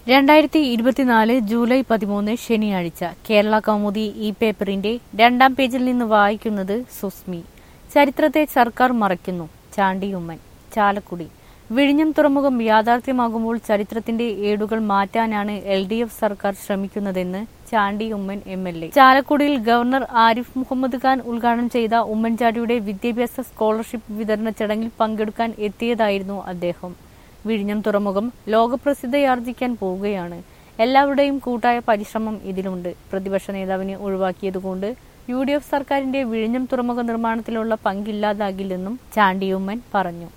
രണ്ടായിരത്തി ഇരുപത്തിനാല് ജൂലൈ പതിമൂന്ന് ശനിയാഴ്ച കേരള കൗമുദി ഈ പേപ്പറിന്റെ രണ്ടാം പേജിൽ നിന്ന് വായിക്കുന്നത് സുസ്മി ചരിത്രത്തെ സർക്കാർ മറയ്ക്കുന്നു ചാണ്ടിയുമ്മൻ ചാലക്കുടി വിഴിഞ്ഞം തുറമുഖം യാഥാർത്ഥ്യമാകുമ്പോൾ ചരിത്രത്തിന്റെ ഏടുകൾ മാറ്റാനാണ് എൽ ഡി എഫ് സർക്കാർ ശ്രമിക്കുന്നതെന്ന് Chandy Oommen M L A ചാലക്കുടിയിൽ ഗവർണർ ആരിഫ് മുഹമ്മദ് ഖാൻ ഉദ്ഘാടനം ചെയ്ത ഉമ്മൻചാണ്ടിയുടെ വിദ്യാഭ്യാസ സ്കോളർഷിപ്പ് വിതരണ ചടങ്ങിൽ പങ്കെടുക്കാൻ എത്തിയതായിരുന്നു അദ്ദേഹം വിഴിഞ്ഞം തുറമുഖം ലോകപ്രസിദ്ധയാർജിക്കാൻ പോവുകയാണ് എല്ലാവരുടെയും കൂട്ടായ പരിശ്രമം ഇതിലുണ്ട് പ്രതിപക്ഷ നേതാവിനെ ഒഴിവാക്കിയതുകൊണ്ട് യു ഡി എഫ് സർക്കാരിന്റെ വിഴിഞ്ഞം തുറമുഖ നിർമ്മാണത്തിലുള്ള പങ്കില്ലാതാകില്ലെന്നും ചാണ്ടിയുമ്മൻ പറഞ്ഞു